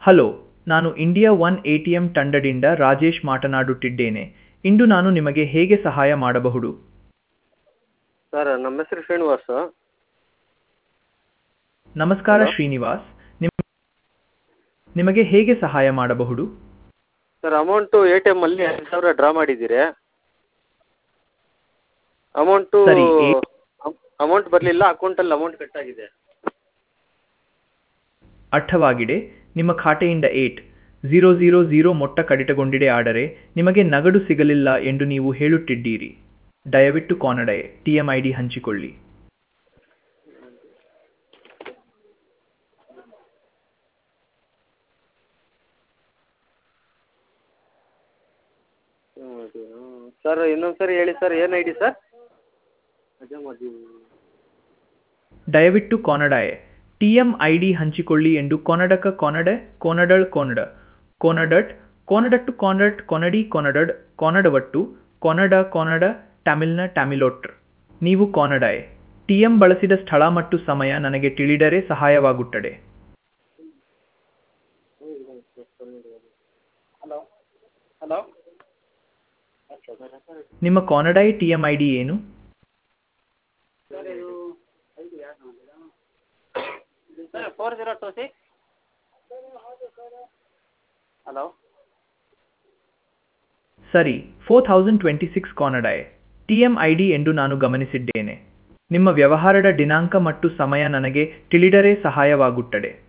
Hello ನಾನು India one A T M ತಂಡದಿಂದ ರಾಜೇಶ್ ಮಾತನಾಡುತ್ತಿದ್ದೇನೆ ಇಂದು ನಾನು ನಿಮಗೆ ಹೇಗೆ ಸಹಾಯ ಮಾಡಬಹುದು ಸರ್ ನಮ್ಮ ಹೆಸರು ಶ್ರೀನಿವಾಸ ನಮಸ್ಕಾರ Hello. ಶ್ರೀನಿವಾಸ್ ನಿಮ್ ನಿಮಗೆ ಹೇಗೆ ಸಹಾಯ ಮಾಡಬಹುದು ಸರ್ ಅಮೌಂಟು ಎ ಟಿ ಎಮ್ಮಲ್ಲಿ ಎರಡು ಸಾವಿರ ಡ್ರಾ ಮಾಡಿದ್ದೀರಿ ಅಮೌಂಟು ಸರಿ, ಏ- ಅಮೌಂಟ್ ಬರಲಿಲ್ಲ ಅಕೌಂಟಲ್ಲಿ ಅಮೌಂಟ್ ಕಟ್ಟಾಗಿದೆ ಅರ್ಥವಾಗಿದೆ ನಿಮ್ಮ ಖಾತೆಯಿಂದ ಏಟ್ ಝೀರೋ ಝೀರೋ ಝೀರೋ ಮೊತ್ತ ಕಡಿತಗೊಂಡಿದೆ ಆದರೆ ನಿಮಗೆ ನಗದು ಸಿಗಲಿಲ್ಲ ಎಂದು ನೀವು ಹೇಳುತ್ತಿದ್ದೀರಿ ದಯವಿಟ್ಟು ಕಾನಡೆ ಟಿ ಎಂ ಐ ಡಿ ಹಂಚಿಕೊಳ್ಳಿ ಸರ್ ಇನ್ನೊಂದು ಸರಿ ಹೇಳಿ ಸರ್ ಏನು ಐ ಡಿ ಸರ್ ಅದೇ ಮದಿ ದಯವಿಟ್ಟು ಕಾನಡಾಯೆ ಟಿ ಎಂ ಐ ಡಿ ಹಂಚಿಕೊಳ್ಳಿ ಎಂದು ಕೊನಡಕ ಕೊನಡೆ ಕೊನಡಳ್ ಕೊನಡ ಕೊನಡಟ್ ಕೊನಡಟ್ಟು ಕೊನಡಟ್ ಕೊನಡಿ ಕೊನಡಡ್ ಕೊನಡವಟ್ಟು ಕೊನಡ ಕೊನಡ ತಮಿಳ್ನ ತಮಿಳೊಟ್ರ್ ನೀವು ಕೊನಡಾಯೆ ಟಿ ಎಂ ಬಳಸಿದ ಸ್ಥಳ ಮತ್ತು ಸಮಯ ನನಗೆ ತಿಳಿದರೆ ಸಹಾಯವಾಗುತ್ತದೆ ಹಲೋ ಹಲೋ ನಿಮ್ಮ ಕೊನಡಾಯ್ ಟಿ ಎಂ ಐ ಡಿ ಏನು sir four zero two six hello ಸರಿ ಫೋರ್ ಥೌಸಂಡ್ ಟ್ವೆಂಟಿ ಸಿಕ್ಸ್ ಕಾನಡಾಯ್ ಟಿ ಎಂ ಐ ಡಿ ಎಂದು ನಾನು ಗಮನಿಸಿದ್ದೇನೆ ನಿಮ್ಮ ವ್ಯವಹಾರದ ದಿನಾಂಕ ಮತ್ತು ಸಮಯ ನನಗೆ ತಿಳಿದರೆ ಸಹಾಯವಾಗುತ್ತದೆ